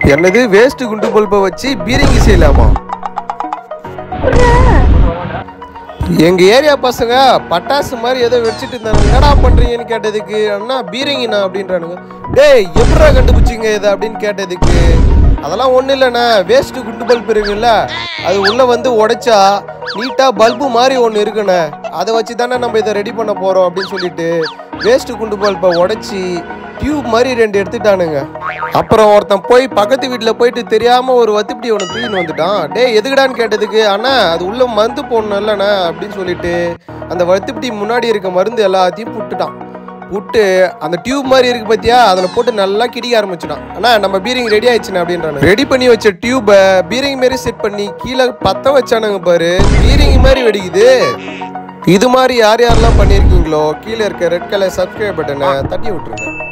என்னது வேஸ்ட் குண்டு பல்பை வச்சு பீரங்கி செய்யலாமா எங்க ஏரியா பசங்க பட்டாசு மாதிரி ஏதோ வெடிச்சிட்டு இருந்தாங்க என்னடா பண்றீங்கன்னு கேட்டதுக்கு அண்ணா பீரங்கிண்ணா அப்படின்றானுங்க டேய் எப்படா கண்டுபிடிச்சிங்க இதை அப்படின்னு கேட்டதுக்கு அதெல்லாம் ஒன்றும் இல்லைண்ணா வேஸ்ட் குண்டு பல்ப் இருக்குல்ல அது உள்ள வந்து உடைச்சா நீட்டா பல்பு மாதிரி ஒன்று இருக்குண்ணே அதை வச்சு தானே நம்ம இதை ரெடி பண்ண போறோம் அப்படின்னு சொல்லிட்டு வேஸ்ட் குண்டு பல்பை உடைச்சி டியூப் மாதிரி ரெண்டு எடுத்துட்டானுங்க அப்புறம் ஒருத்தன் போய் பக்கத்து வீட்டில் போயிட்டு தெரியாம ஒரு வத்துப்பிடி ஒன்று தூக்கின்னு வந்துட்டான் டேய் எதுக்குடான்னு கேட்டதுக்கு அண்ணா அது உள்ள மருந்து போடணும் இல்லைண்ணா அப்படின்னு சொல்லிட்டு அந்த வத்துப்பிடி முன்னாடி இருக்க மருந்து எல்லாத்தையும் புட்டுட்டான் புட்டு அந்த டியூப் மாதிரி இருக்கு பாத்தியா அதில் போட்டு நல்லா கிடிக்க ஆரம்பிச்சிட்டான் அண்ணா நம்ம பீரிங் ரெடி ஆயிடுச்சுண்ணா அப்படின்றானு ரெடி பண்ணி வச்ச டியூபை பீரிங் மாதிரி செட் பண்ணி கீழே பத்த வச்சானுங்க பாரு பீரிங் மாதிரி வெடிக்குது இது மாதிரி யார் யாரெல்லாம் பண்ணியிருக்கீங்களோ கீழே இருக்க ரெட் கலர் சப்ஸ்கிரைப் பட்டனை தட்டி விட்டுருங்க